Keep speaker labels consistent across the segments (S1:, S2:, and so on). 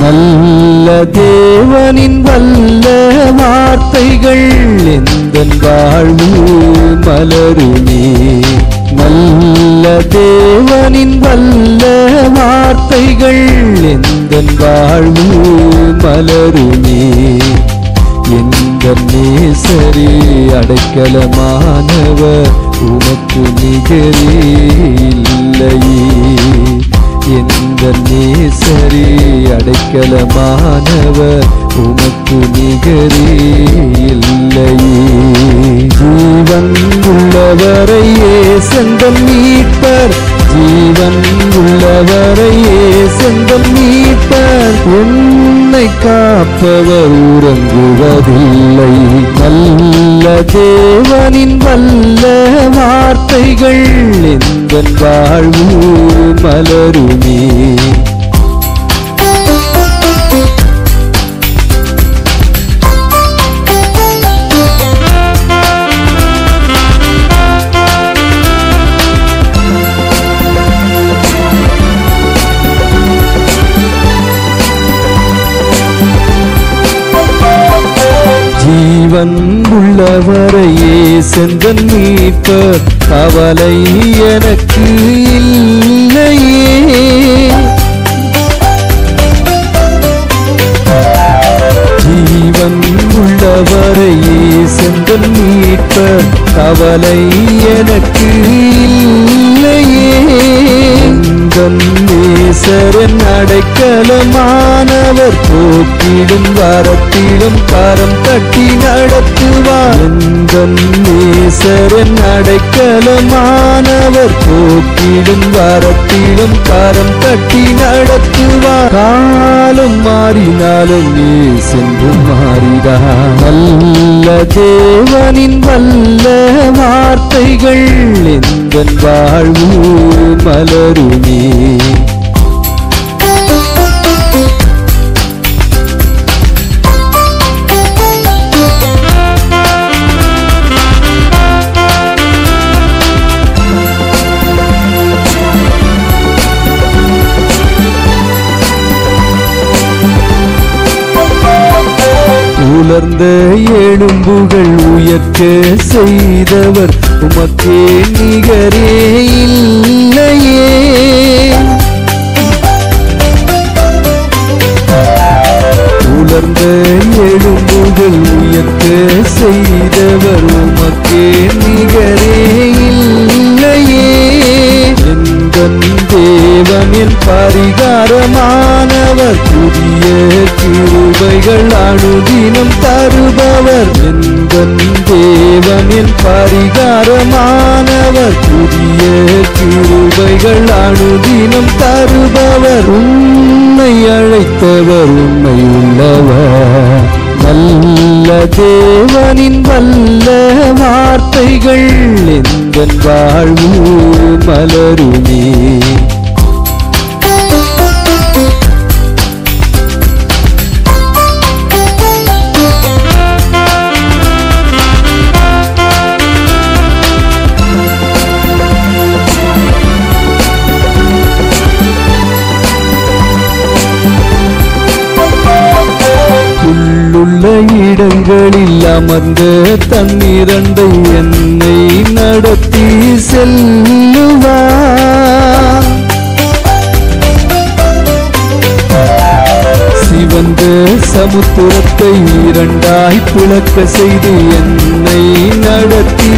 S1: நல்ல தேவனின் வல்ல வார்த்தைகள் எந்த வாழ்வு மலருமே நல்ல தேவனின் வல்ல வார்த்தைகள் எந்த வாழ்வு மலருமே எந்த நேசரே அடைக்கலமானவர் உமக்கு நிகரே இல்லையே எந்த நேசரே அடைக்கலமானவர் உமக்கு நிகரே இல்லையே ஜீவன் உள்ளவரையே செந்தம் மீட்பர் ஜீவன் உள்ளவரையே செந்தம் மீட்பர் உன்னை காப்பவர் உறங்குவதில்லை நல்ல தேவனின் வல்ல வார்த்தைகள் எந்த வாழ்வு மலருமே ஜீவன் உள்ளவரையே செந்தன் மீட்பர் கவலை எனக்கு இல்லையே ஜீவன் உள்ளவரையே செந்தன் மீட்பர் கவலை எனக்கு இல்லையே எந்தன் நேசரன் அடைக்கலமானவர் போக்கிடும் வரத்திலும் கரம் கட்டி நடத்துவார் எந்தன் நேசரன் அடைக்கலமானவர் போக்கிடும் வரத்திலும் கரம் கட்டி நடத்துவார் காலம் மாறினாலும் நீ சென்று மாறிடா நல்ல தேவனின் வல்ல வார்த்தைகள் எந்த வாழ்வு மலருமே உலர்ந்த எலும்புகள் உயர்க்க செய்தவர் உமக்கே நிகரே இல்லையே உலர்ந்த எலும்புகள் உயர்க்க செய்தவர் உமக்கே நிகரே இல்லையே எந்தன் தேவனின் பரிகாரமானவர் புதிய கிருபைகள் அனுதினம் தருபவர் எந்தன் தேவனின் பரிகாரமானவர் புதிய கிருபைகள் அனுதினம் தருபவர் உன்னை அழைத்தவர் உண்மை உள்ளவர் நல்ல தேவனின் வல்ல வார்த்தைகள் எந்த வாழ்வு மலருமே உள்ளுள்ள இடங்களில் அமர்ந்த தன்னிரண்டை என்னை நடத்தி செல்லுவார் சிவந்த சமுத்திரத்தை இரண்டாய் பிளக்க செய்து என்னை நடத்தி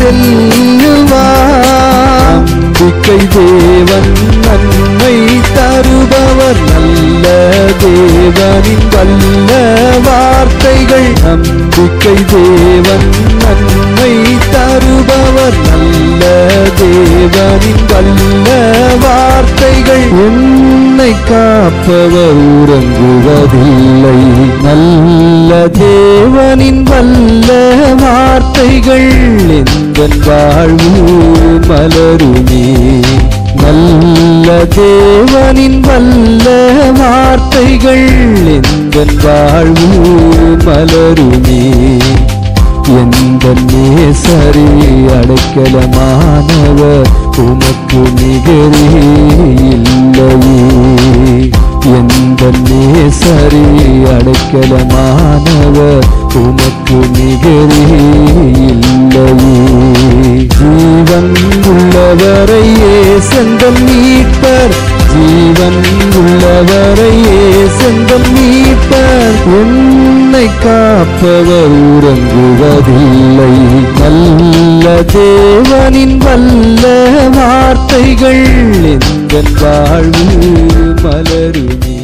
S1: செல்லுவார் நம்பிக்கை தேவன் நன்மை தருபவர் நல்ல தேவனின் வல்ல வார்த்தைகள் நம்பிக்கை தேவன் நன்மை தருபவர் நல்ல தேவனின் வல்ல வார்த்தைகள் உன்னை காப்பவர் உறங்குவதில்லை நல்ல தேவனின் வல்ல வார்த்தைகள் எந்த வாழ்வு மலருமே நல்ல தேவனின் வல்ல வார்த்தைகள் எந்த வாழ்வு மலருமே எந்த நேசரே அடைக்கலமானவர் உமக்கு நிகரே இல்லையே எந்த நேசரி அடைக்கலமானவர் உமக்கு நிகரே இல்லையே ஜீவன் உள்ளவரையே செந்தம் மீட்பர் ஜீவன் உள்ளவரையே செந்தம் மீட்பர் உன்னை காப்பவர் உறங்குவதில்லை நல்ல தேவனின் வல்ல வார்த்தைகள் எந்த வாழ்வு மலருமே